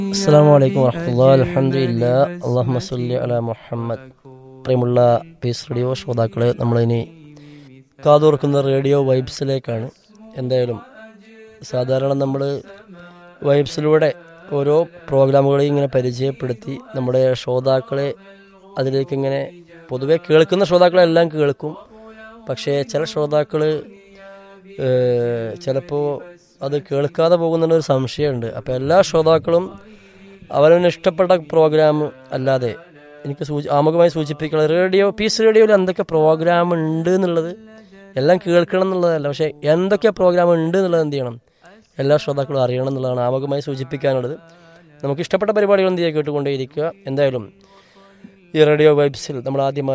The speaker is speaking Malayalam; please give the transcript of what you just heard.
അസ്സാം വലൈക്കും വർഹമുല്ലാ അലഹമില്ല അള്ളാഹു സല്ലി അല മുഹമ്മദ് പ്രിയമുള്ള പീസ് റേഡിയോ ശ്രോതാക്കളെ നമ്മളിനി കാതോർക്കുന്ന റേഡിയോ വൈബ്സിലേക്കാണ് എന്തായാലും സാധാരണ നമ്മൾ വൈബ്സിലൂടെ ഓരോ പ്രോഗ്രാമുകളെയും ഇങ്ങനെ പരിചയപ്പെടുത്തി നമ്മുടെ ശ്രോതാക്കളെ അതിലേക്ക് ഇങ്ങനെ പൊതുവെ കേൾക്കുന്ന ശ്രോതാക്കളെല്ലാം കേൾക്കും പക്ഷേ ചില ശ്രോതാക്കൾ ചിലപ്പോൾ അത് കേൾക്കാതെ പോകുന്നൊരു സംശയമുണ്ട് അപ്പോൾ എല്ലാ ശ്രോതാക്കളും അവരവന് ഇഷ്ടപ്പെട്ട പ്രോഗ്രാം അല്ലാതെ എനിക്ക് സൂചി ആമുഖമായി സൂചിപ്പിക്കുന്നത് റേഡിയോ പീസ് റേഡിയോയിൽ എന്തൊക്കെ പ്രോഗ്രാം ഉണ്ട് എന്നുള്ളത് എല്ലാം കേൾക്കണം എന്നുള്ളതല്ല പക്ഷേ എന്തൊക്കെ പ്രോഗ്രാം ഉണ്ട് എന്നുള്ളത് എന്ത് ചെയ്യണം എല്ലാ ശ്രോതാക്കളും അറിയണം എന്നുള്ളതാണ് ആമുഖമായി സൂചിപ്പിക്കാനുള്ളത് നമുക്ക് ഇഷ്ടപ്പെട്ട പരിപാടികൾ എന്ത് ചെയ്യുക കേട്ടുകൊണ്ടേയിരിക്കുക എന്തായാലും ഈ റേഡിയോ വൈബ്സിൽ നമ്മൾ ആദ്യമായി